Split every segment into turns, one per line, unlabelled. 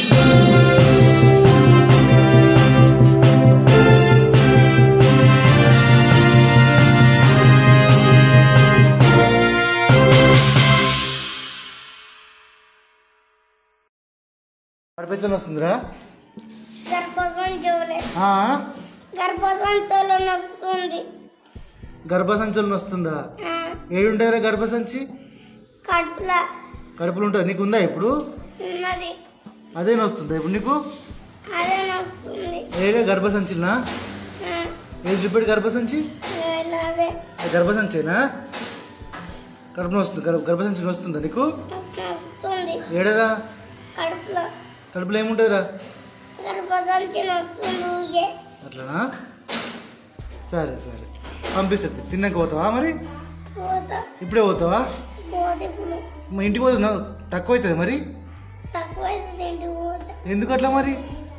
ఆడపిత్తలు వస్తుందిరా
గర్భసంచులే
ఆ?
గర్భసంచులు నొస్తుంది
గర్భసంచులు వస్తుందా
ఆ,
ఏడుంటారా గర్భసంచి
కడుపుల
కడుపులు ఉంటుంది నీకు ఉందా ఇప్పుడు
ఉన్నది
అదే వస్తుందా ఇప్పుడు నీకు
అదే నొస్తుంది
ఏడే గర్భసంచులనా
ఆ,
ఏది చూపెట్టి గర్భసంచి
ఇలా అదే
అది గర్భసంచేనా కడుపున వస్తుంది గర్భ గర్భసంచి వస్తుందా నీకు
నొస్తుంది
ఏడరా
కడుపులో
కడుపులో ఏముంటుందిరా
గర్భసంచి నొస్తుంది ఊగే
అట్లనా సరే సరే పంపిస్తుంది తిన్నాక పోతావా మరి
పోతా
ఇప్పుడే పోతావా
పోతే ఇప్పుడు
మా ఇంటికి పోతున్నా తక్కువ అవుతుంది మరి
తక్కువ అవుతుంది ఇంటికి పోతే
ఎందుకు అట్లా మరి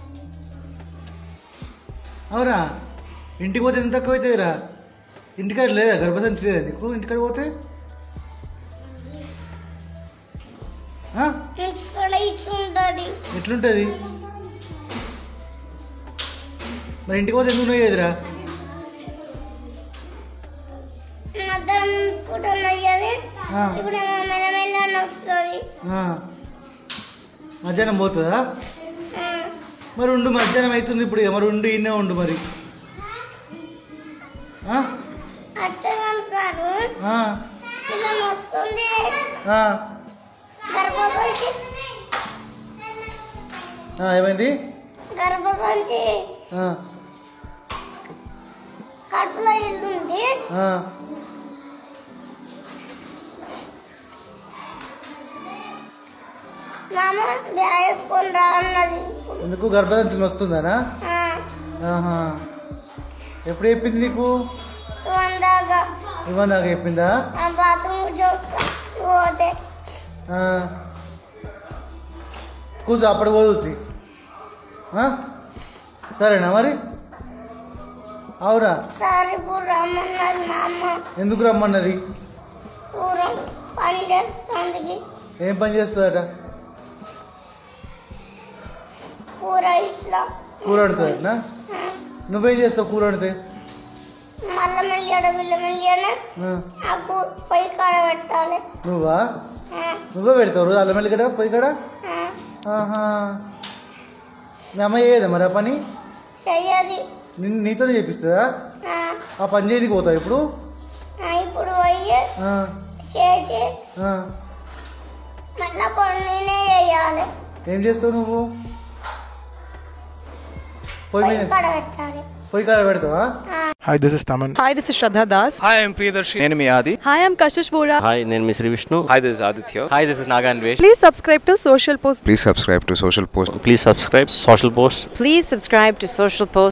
అవురా ఇంటికి పోతే ఎంత తక్కువ అవుతుందిరా ఇంటికాడ లేదా గర్భసంచి లేదా నీకు ఇంటికాడ పోతే ఆ?
ఇక్కడ ఇట్లుంటుంది
ఎట్లుంటుంది మరి ఇంటికి పోతే ఎందుకు నొయ్యేదిరా
మధ్యాహ్నం పూట నయ్యది
ఆ.
ఇప్పుడు ఏమో మెల్లమెల్ల నొస్తుంది
ఆ. మధ్యాహ్నం పోతుందా
ఆ,
మరి ఉండు మధ్యాహ్నం అవుతుంది ఇప్పుడు ఇక మరి ఉండు ఇన్నే ఉండు మరి ఆ?
అత్తగారు
ఆ.
ఇలా నొస్తుంది
ఆ.
గర్భసంచి
ఆ, ఏమైంది
గర్భసంచి
ఆ.
కడుపులో ఇల్లు ఉంది
ఆ.
మామ వేసుకొని రా అన్నది
ఎందుకు గర్భసంచి వస్తుందనా
ఆ,
ఆహా ఎప్పుడు చెప్పింది నీకు
వందాక
ఇవ్వని దాకా చెప్పిందా
ఆ బాత్రూమ్ చూస్తా పోతే
ఆ. కూర్చో అప్పుడు పోతుంది సరేనా మరి అవురా
సరే ఇప్పుడు రమ్మన్నది మా అమ్మ
ఎందుకు రమ్మన్నది
కూర పని చేస్తుంది
ఏం పని చేస్తుందట
కూర ఇట్లా
కూర వండుతుందటనా
ఆ,
నువ్వేం చేస్తావు కూర వండితే
మల్ల మెల్లియడ బిల్ల మెల్లియన
ఆ.
ఆ కూ- పొయ్యి కాడ పెట్టాలి
నువ్వా
ఆ,
నువ్వే పెడతావు రోజు అల్లం వెల్లిగడ్డ పోయి కాడ
ఆ,
ఆహా మీ అమ్మ చేయదా మరి ఆ పని
చెయ్యది
నిన్ను నీతోనే చేపిస్తుందా
ఆ,
ఆ పని చేయడానికి పోతావు ఇప్పుడు
ఆ, ఇప్పుడు పోయి
ఆ,
చేసి
ఆ.
మళ్ళా కొన్నినే చేయాలి
ఏం చేస్తావు నువ్వు పొయ్యి
పొయ్యి
మీద
కాడ పెట్టాలి
పొయ్యి కాడ పెడతావా
Hi, this is Taman.
Hi, this is Shraddha Das.
Hi, I'm Priyadarshi.
నేను మీ ఆది
Hi, I'm Kashish Vora.
Hi నేను మీ Sri Vishnu
Hi, this is Aditya.
Hi this is నాగాన్ వేష్
Please subscribe to Social Post.
Please subscribe to Social Post
please subscribe Social Post
Please subscribe to Social Post.